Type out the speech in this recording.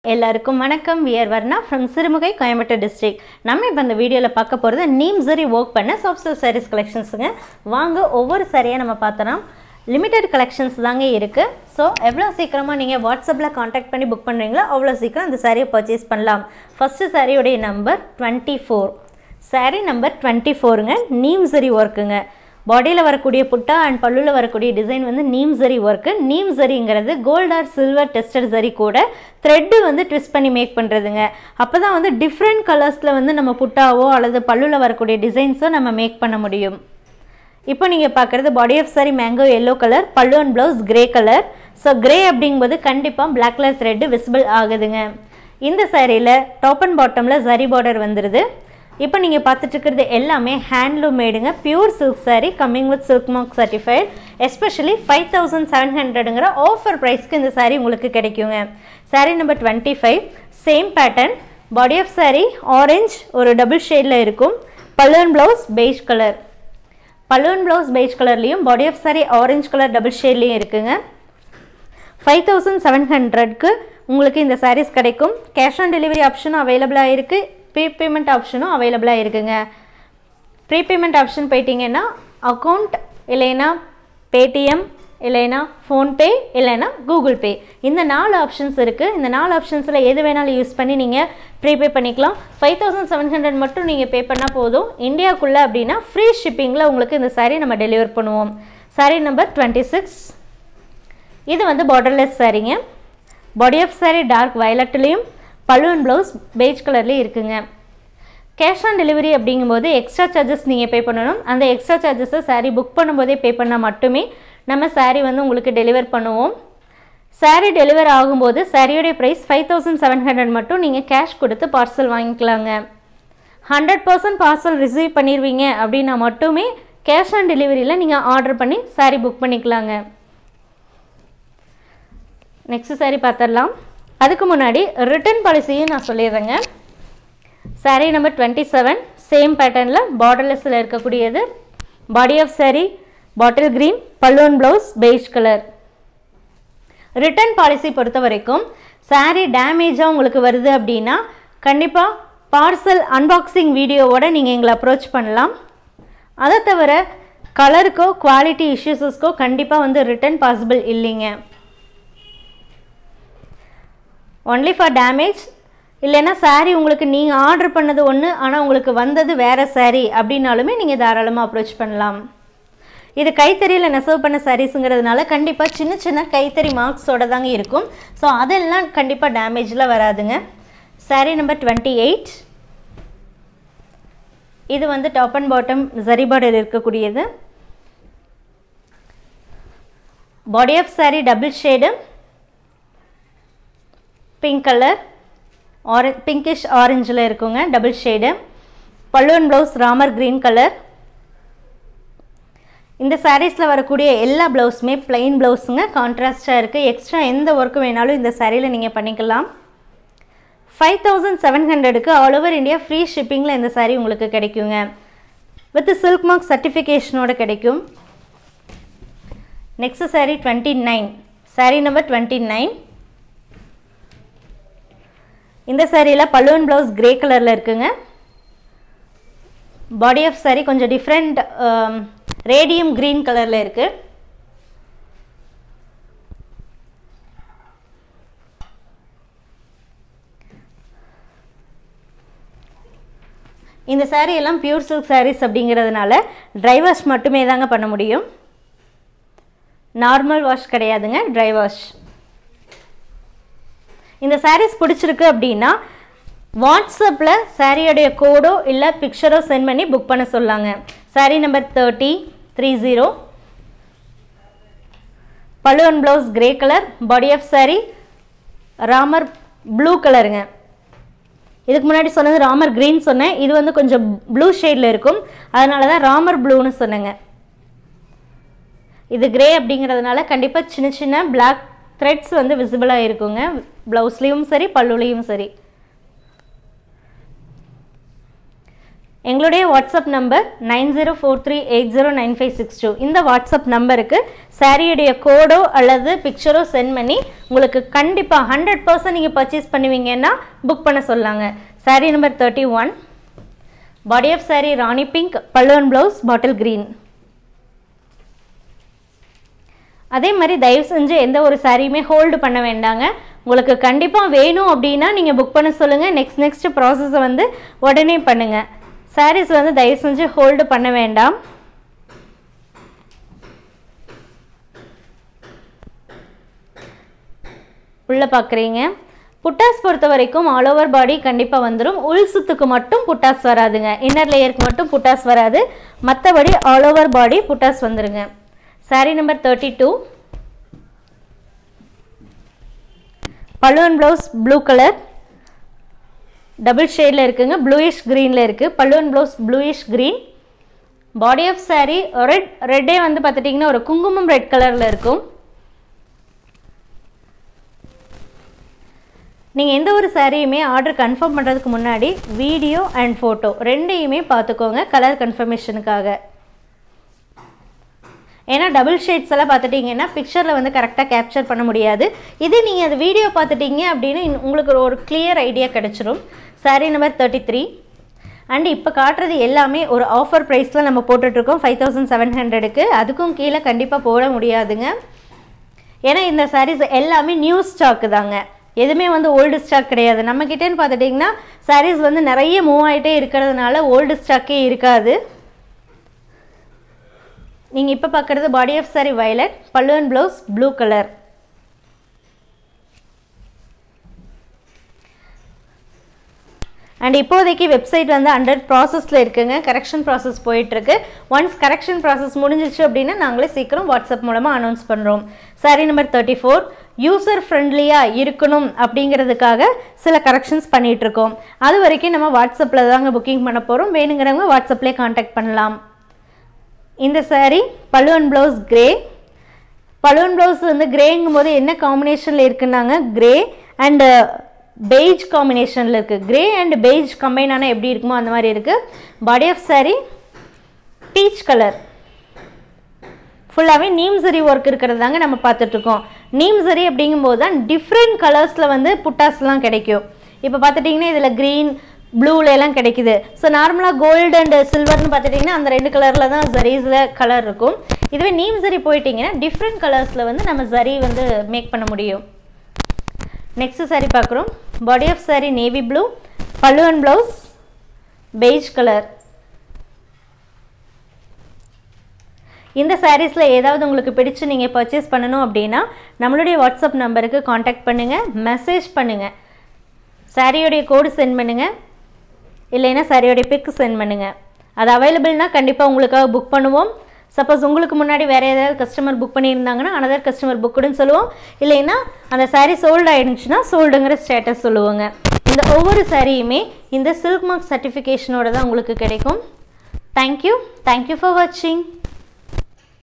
எல்லாருக்கும் வணக்கம் we're Varna from Sirumugai Coimbatore district நம்ம இப்போ இந்த வீடியோவில் பார்க்க போகிறது நீம் சரி ஒர்க் பண்ண சாஃப்ட் சில்க் சாரீஸ் கலெக்ஷன்ஸுங்க வாங்க ஒவ்வொரு சாரியாக நம்ம பார்த்தோன்னா லிமிட்டெட் கலெக்ஷன்ஸ் தாங்க இருக்குது ஸோ எவ்வளோ சீக்கிரமாக நீங்கள் வாட்ஸ்அப்பில் காண்டாக்ட் பண்ணி புக் பண்ணுறீங்களோ அவ்வளோ சீக்கிரம் அந்த சாரியை பர்ச்சேஸ் பண்ணலாம் ஃபஸ்ட்டு சாரியுடைய number twenty four sari number twenty ஃபோருங்க நீம் சரி ஒர்க்குங்க பாடியில் வரக்கூடிய புட்டா அண்ட் பல்லுவில் வரக்கூடிய டிசைன் வந்து நீம் சரி ஒர்க்கு நீம் சரிங்கிறது gold or silver tested zari கூட த்ரெட்டு வந்து ட்விஸ்ட் பண்ணி மேக் பண்ணுறதுங்க அப்போ தான் வந்து டிஃப்ரெண்ட் கலர்ஸில் வந்து நம்ம புட்டாவோ அல்லது பல்லுவில் வரக்கூடிய டிசைன்ஸோ நம்ம மேக் பண்ண முடியும் இப்போ நீங்கள் பார்க்குறது body of sari mango yellow colour pallu and blouse grey colour so grey அப்படிங்கும்போது கண்டிப்பாக பிளாக் கலர் த்ரெட்டு விசிபிள் ஆகுதுங்க இந்த சாரியில் டாப் அண்ட் பாட்டமில் சரி பார்டர் வந்துடுது இப்போ நீங்கள் பார்த்துட்டு இருக்கிறது எல்லாமே ஹேண்ட்லூம் மேடுங்க pure silk sari coming with silk mark certified especially five thousand seven ஹண்ட்ரடுங்கிற ஆஃபர் ப்ரைஸ்க்கு இந்த சாரீ உங்களுக்கு கிடைக்குங்க sari number twenty five same pattern body of sari orange ஒரு டபுள் ஷேடில் இருக்கும் பல்லுவன் ப்ளவுஸ் பெய்ஜ் கலர் பல்லுவன் ப்ளவுஸ் பெய்ஜ் கலர்லேயும் body of sari orange colour double ஷேட்லேயும் இருக்குங்க ஃபைவ் தௌசண்ட் செவன் ஹண்ட்ரட்க்கு உங்களுக்கு இந்த சாரீஸ் கிடைக்கும் கேஷ் ஆன் டெலிவரி ஆப்ஷனும் அவைலபிளாக இருக்குது ப்ரீபேமெண்ட் ஆப்ஷனும் அவைலபிளாக இருக்குங்க ப்ரீபேமெண்ட் ஆப்ஷன் போயிட்டீங்கன்னா அக்கௌண்ட் இல்லைன்னா பேடிஎம் இல்லைன்னா ஃபோன்பே இல்லைன்னா கூகுள் பே இந்த நாலு ஆப்ஷன்ஸ் இருக்குது இந்த நாலு ஆப்ஷன்ஸில் எது வேணாலும் யூஸ் பண்ணி நீங்கள் ப்ரீபே பண்ணிக்கலாம் ஃபைவ் தௌசண்ட் செவன் ஹண்ட்ரட் மட்டும் நீங்கள் பே பண்ணால் போதும் இந்தியாவுக்குள்ளே அப்படின்னா ஃப்ரீ ஷிப்பிங்கில் உங்களுக்கு இந்த சாரீ நம்ம டெலிவர் பண்ணுவோம் சாரீ நம்பர் டுவெண்ட்டி சிக்ஸ் இது வந்து பார்டர்லெஸ் சாரீங்க பாடி ஆஃப் சாரீ டார்க் வயலட்லேயும் பல்லுவன் ப்ளவுஸ் பெய்ஜ் கலர்லேயும் இருக்குங்க கேஷ் ஆன் டெலிவரி அப்படிங்கும்போது எக்ஸ்ட்ரா சார்ஜஸ் நீங்கள் பே பண்ணணும் அந்த எக்ஸ்ட்ரா சார்ஜஸை சாரீ புக் பண்ணும்போதே பே பண்ணால் மட்டுமே நம்ம சாரீ வந்து உங்களுக்கு டெலிவர் பண்ணுவோம் சாரீ டெலிவர் ஆகும்போது சாரியோடைய price five thousand seven hundred மட்டும் நீங்கள் கேஷ் கொடுத்து பார்சல் வாங்கிக்கலாங்க ஹண்ட்ரட் பர்சன்ட் பார்சல் ரிசீவ் பண்ணிடுவீங்க அப்படின்னா மட்டுமே கேஷ் ஆன் டெலிவரியில் நீங்கள் ஆர்டர் பண்ணி சாரீ புக் பண்ணிக்கலாங்க நெக்ஸ்ட் சாரீ பார்த்துடலாம் அதுக்கு முன்னாடி ரிட்டர்ன் பாலிசியும் நான் சொல்லிடுறேங்க sari number twenty seven same பேட்டர்னில் பார்டர்லெஸில் இருக்கக்கூடியது body of sari bottle green பல்லுவன் blouse beige colour return policy பொறுத்த வரைக்கும் சாரீ டேமேஜாக உங்களுக்கு வருது அப்படின்னா கண்டிப்பாக பார்சல் அன்பாக்சிங் வீடியோவோட நீங்கள் எங்களை அப்ரோச் பண்ணலாம் அதை தவிர கலருக்கோ குவாலிட்டி இஷ்யூஸஸ்க்கோ கண்டிப்பாக வந்து ரிட்டர்ன் பாசிபிள் இல்லைங்க ஒன்லி ஃபார் டேமேஜ் இல்லைன்னா சாரீ உங்களுக்கு நீங்கள் ஆர்டர் பண்ணது ஒன்று ஆனால் உங்களுக்கு வந்தது வேறு சாரீ அப்படின்னாலுமே நீங்கள் தாராளமாக அப்ரோச் பண்ணலாம் இது கைத்தறியில் நெசவு பண்ண சாரீஸுங்கிறதுனால கண்டிப்பாக சின்ன சின்ன கைத்தறி மார்க்ஸோட தாங்க இருக்கும் ஸோ அதெல்லாம் கண்டிப்பாக டேமேஜில் வராதுங்க சாரீ நம்பர் டுவெண்ட்டி எயிட் இது வந்து top and bottom zari border இருக்கக்கூடியது body of sari double shade pink colour ஆர பிங்கிஷ் ஆரஞ்சில் இருக்குங்க டபுள் ஷேடு பல்லுவன் ப்ளவுஸ் ராமர் க்ரீன் கலர் இந்த சாரீஸில் வரக்கூடிய எல்லா ப்ளவுஸுமே பிளெயின் ப்ளவுஸுங்க கான்ட்ராஸ்டாக இருக்குது எக்ஸ்ட்ரா எந்த ஒர்க்கு வேணாலும் இந்த சாரியில் நீங்கள் பண்ணிக்கலாம் ஃபைவ் தௌசண்ட் செவன் ஹண்ட்ரடுக்கு ஆல் ஓவர் இந்தியா ஃப்ரீ ஷிப்பிங்கில் இந்த சாரீ உங்களுக்கு கிடைக்குங்க வித் சில்க் மார்க் சர்டிஃபிகேஷனோட கிடைக்கும் next sari twenty nine sari number twenty nine இந்த சாரியில் பல்லுவன் ப்ளவுஸ் கிரே கலரில் இருக்குங்க பாடி ஆஃப் சாரி கொஞ்சம் டிஃப்ரெண்ட் ரேடியம் க்ரீன் கலரில் இருக்குது இந்த சாரீ எல்லாம் பியூர் சில்க் சாரீஸ் அப்படிங்கிறதுனால ட்ரை வாஷ் மட்டுமே தாங்க பண்ண முடியும் நார்மல் வாஷ் கிடையாதுங்க ட்ரை வாஷ் இந்த சாரீஸ் பிடிச்சிருக்கு அப்படின்னா வாட்ஸ்அப்பில் சாரியோடைய கோடோ இல்லை பிக்சரோ சென்ட் பண்ணி புக் பண்ண சொல்லாங்க sari number thirty three zero பல்லுவன் blouse grey colour body of sari Ramar blue கலருங்க இதுக்கு முன்னாடி சொன்னது ராமர் க்ரீன் சொன்னேன் இது வந்து கொஞ்சம் ப்ளூ ஷேடில் இருக்கும் அதனால தான் ராமர் ப்ளூன்னு சொன்னேங்க இது கிரே அப்படிங்கிறதுனால கண்டிப்பாக சின்ன சின்ன பிளாக் த்ரெட்ஸ் வந்து விசிபிளாக இருக்குங்க ப்ளவுஸ்லேயும் சரி பல்லுலேயும் சரி எங்களுடைய WhatsApp number nine zero four three eight zero nine five six two இந்த வாட்ஸ்அப் நம்பருக்கு சாரியுடைய கோடோ அல்லது பிக்சரோ சென்ட் பண்ணி உங்களுக்கு கண்டிப்பாக ஹண்ட்ரட் பர்சன்ட் நீங்கள் பர்ச்சேஸ் பண்ணுவீங்கன்னா புக் பண்ண சொல்லாங்க sari number thirty one body of sari Rani pink பல்லுவன் ப்ளவுஸ் பாட்டில் க்ரீன் அதே மாதிரி தயவு செஞ்சு எந்த ஒரு சாரியுமே ஹோல்டு பண்ண வேண்டாங்க உங்களுக்கு கண்டிப்பாக வேணும் அப்படின்னா நீங்கள் புக் பண்ண சொல்லுங்கள் நெக்ஸ்ட் நெக்ஸ்ட் ப்ராசஸை வந்து உடனே பண்ணுங்கள் சாரீஸ் வந்து தயவு செஞ்சு ஹோல்டு பண்ண வேண்டாம் உள்ளே பார்க்குறீங்க புட்டாஸ் பொறுத்த வரைக்கும் ஆல் ஓவர் பாடி கண்டிப்பாக வந்துடும் உள் சுத்துக்கு மட்டும் புட்டாஸ் வராதுங்க இன்னர் லேயருக்கு மட்டும் புட்டாஸ் வராது மற்றபடி ஆல் ஓவர் பாடி புட்டாஸ் வந்துருங்க சாரீ நம்பர் தேர்ட்டி டூ பல்லுவன் ப்ளவுஸ் ப்ளூ கலர் டபுள் ஷேடில் இருக்குங்க ப்ளூயிஷ் க்ரீனில் இருக்குது பல்லுவன் blouse bluish green body of sari red ரெட்டே வந்து பார்த்துட்டிங்கன்னா ஒரு குங்குமம் ரெட் கலரில் இருக்கும் நீங்கள் எந்த ஒரு சாரியுமே ஆர்டர் கன்ஃபார்ம் பண்ணுறதுக்கு முன்னாடி வீடியோ அண்ட் ஃபோட்டோ ரெண்டையுமே பார்த்துக்கோங்க கலர் கன்ஃபர்மேஷனுக்காக ஏன்னா டபுள் ஷேட்ஸ் எல்லாம் பார்த்துட்டிங்கன்னா பிக்சரில் வந்து கரெக்டாக கேப்சர் பண்ண முடியாது இதே நீங்கள் அந்த வீடியோ பார்த்துட்டீங்க அப்படின்னு உங்களுக்கு ஒரு கிளியர் ஐடியா கிடச்சிரும் sari number thirty three and இப்போ காட்டுறது எல்லாமே ஒரு ஆஃபர் ப்ரைஸில் நம்ம போட்டுட்ருக்கோம் ஃபைவ் தௌசண்ட் செவன் ஹண்ட்ரடுக்கு அதுக்கும் கீழே கண்டிப்பாக போட முடியாதுங்க ஏன்னா இந்த சாரீஸ் எல்லாமே நியூ ஸ்டாக்கு தாங்க எதுவுமே வந்து ஓல்டு ஸ்டாக் கிடையாது நம்மக்கிட்டேன்னு பார்த்துட்டிங்கன்னா சாரீஸ் வந்து நிறைய மூவ் ஆகிட்டே இருக்கிறதுனால ஓல்டு ஸ்டாக்கே இருக்காது நீங்கள் இப்போ பார்க்குறது பாடி ஆஃப் சாரி வயலட் பல்லுவன் ப்ளவுஸ் ப்ளூ கலர் அண்ட் இப்போதைக்கு வெப்சைட் வந்து அண்டர் ப்ராசஸில் இருக்குங்க கரெக்ஷன் ப்ராசஸ் போயிட்டுருக்கு ஒன்ஸ் கரெக்ஷன் ப்ராசஸ் முடிஞ்சிச்சு அப்படின்னா நாங்களே சீக்கிரம் வாட்ஸ்அப் மூலமாக அனௌன்ஸ் பண்ணுறோம் sari number thirty four user ஃப்ரெண்ட்லியாக இருக்கணும் அப்படிங்கிறதுக்காக சில கரெக்ஷன்ஸ் பண்ணிகிட்ருக்கோம் அது வரைக்கும் நம்ம வாட்ஸ்அப்பில் தாங்க புக்கிங் பண்ண போகிறோம் வேணுங்கிறவங்க வாட்ஸ்அப்லேயே காண்டாக்ட் பண்ணலாம் இந்த சாரீ பல்லுவன் ப்ளவுஸ் கிரே பல்லுவன் ப்ளவுஸ் வந்து கிரேங்கும் போது என்ன காம்பினேஷனில் இருக்குன்னாங்க கிரே அண்டு பெய்ஜ் காம்பினேஷனில் இருக்குது கிரே அண்ட் பெய்ஜ் கம்பைன் ஆனால் எப்படி இருக்குமோ அந்த மாதிரி இருக்குது body of sari peach colour ஃபுல்லாகவே நீம் சரி ஒர்க் இருக்கிறது தாங்க நம்ம பார்த்துட்ருக்கோம் நீம் சரி அப்படிங்கும்போது தான் டிஃப்ரெண்ட் கலர்ஸில் வந்து புட்டாஸ்லாம் கிடைக்கும் இப்போ பார்த்துட்டிங்கன்னா இதில் க்ரீன் ப்ளூல எல்லாம் கிடைக்குது ஸோ நார்மலாக கோல்டு அண்ட் சில்வர்னு பார்த்துட்டிங்கன்னா அந்த ரெண்டு கலரில் தான் ஜரீஸில் கலர் இருக்கும் இதுவே நீம் சரி போயிட்டிங்கன்னா டிஃப்ரெண்ட் கலர்ஸில் வந்து நம்ம ஜரி வந்து மேக் பண்ண முடியும் நெக்ஸ்ட் சாரீ பார்க்குறோம் body of sari navy blue பல்லுவன் ப்ளவுஸ் பெய்ஜ் கலர் இந்த சாரீஸில் ஏதாவது உங்களுக்கு பிடிச்சு நீங்கள் பர்ச்சேஸ் பண்ணணும் அப்படின்னா நம்மளுடைய வாட்ஸ்அப் நம்பருக்கு காண்டாக்ட் பண்ணுங்கள் மெசேஜ் பண்ணுங்கள் சாரியோடைய கோடு சென்ட் பண்ணுங்கள் இல்லைன்னா சாரியோடைய பிக்கு சென்ட் பண்ணுங்கள் அது அவைலபிள்னால் கண்டிப்பாக உங்களுக்காக புக் பண்ணுவோம் சப்போஸ் உங்களுக்கு முன்னாடி வேறு ஏதாவது கஸ்டமர் புக் பண்ணியிருந்தாங்கன்னா அனதர் கஸ்டமர் புக்குடுன்னு சொல்லுவோம் இல்லைன்னா அந்த சாரீ சோல்டு ஆகிடுச்சுன்னா சோல்டுங்கிற ஸ்டேட்டஸ் சொல்லுவோங்க இந்த ஒவ்வொரு சாரியுமே இந்த சில்க் மார்க் சர்டிஃபிகேஷனோட தான் உங்களுக்கு கிடைக்கும் தேங்க்யூ தேங்க்யூ ஃபார் வாட்சிங்